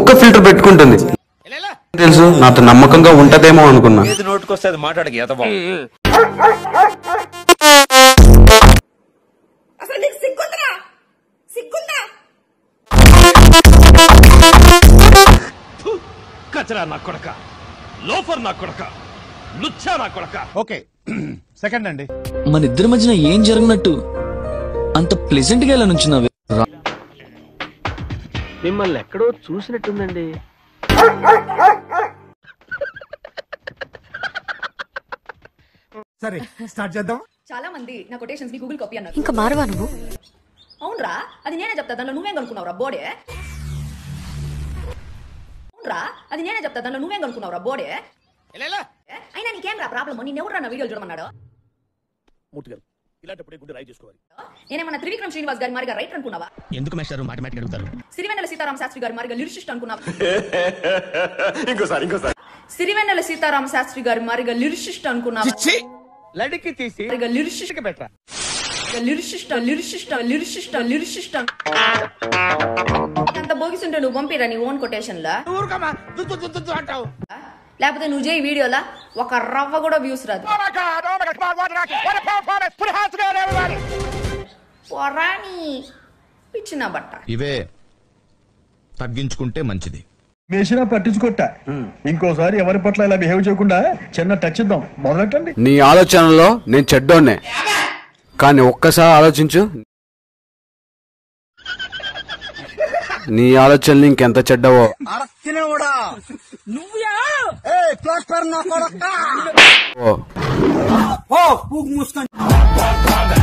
కుక్క ఫిల్టర్ పెట్టుకుంటుంది తెలుసు నాతో నమ్మకంగా ఉంటదేమో అనుకున్నా ఏది నోటుకొస్తే అది మాట్లాడక ఎదవా అసలు నీకు సిగ్గుందిరా సిగ్గుందా కచరా నా కొడక లోఫర్ నా కొడక లుచ్చా నా కొడక ఓకే సెకండ్ అండి మన ఇద్దరి మధ్యన ఏం జరిగినట్టు అంత ప్లెజెంట్ గా ఇలా నుంచున్నావే మిమ్మల్ని ఎక్కడో చూసినట్టుందండి సరే స్టార్ట్ చేద్దాం చాలా మంది నా కొటేషన్స్ ని గూగుల్ కాపీ అన్నారు ఇంకా మారవా నువ్వు అవునరా అది నేనే చెప్తా దానిలో నువ్వేం కనుక్కున్నావురా బోడే అవునరా అది నేనే చెప్తా దానిలో నువ్వేం కనుక్కున్నావురా బోడే అయినా నీకేం రా ప్రాబ్లమ్ నేను ఎవరు నా వీడియోలు చూడమన్నాడు ముట్టుగారు ఇలాంటప్పుడే గుండె రాయి చేసుకోవాలి నేనేమన్నా త్రివిక్రమ్ శ్రీనివాస్ గారి మారిగా రైట్ అనుకున్నావా ఎందుకు మేస్టారు మాటమాటిక్ అడుగుతారు సిరివెన్నెల సీతారామ శాస్త్రి గారి మారిగా లిరిషిస్ట్ అనుకున్నావా ఇంకోసారి ఇంకోసారి సిరివెన్నెల సీతారామ శాస్త్రి గారి మారిగా లిరిషిస్ట్ అనుకున్నావా లడికి తీసి మారిగా లిరిషిస్ట్ పెట్టరా లిరిషిస్ట్ లిరిషిస్ట్ లిరిషిస్ట్ లిరిషిస్ట్ అంత బోగిస్తుంటే నువ్వు పంపిరా నీ ఓన్ కొటేషన్ లా ఊరుకమ్మా దుద్దు దుద్దు దుద్దు అంటావు లేకపోతే నువ్వు చేయి వీడియోలా ఒక రవ్వ కూడా వ్యూస్ రాదు పొరాని పిచ్చిన బట్ట ఇవే తగ్గించుకుంటే మంచిది వేసినా పట్టించుకోట ఇంకోసారి ఎవరి పట్ల ఇలా బిహేవ్ చేయకుండా చిన్న టచ్ ఇద్దాం మొదలెట్టండి నీ ఆలోచనలో నేను చెడ్డోన్నే కానీ ఒక్కసారి ఆలోచించు నీ ఆలోచనలు ఇంకెంత చెడ్డవో ఓ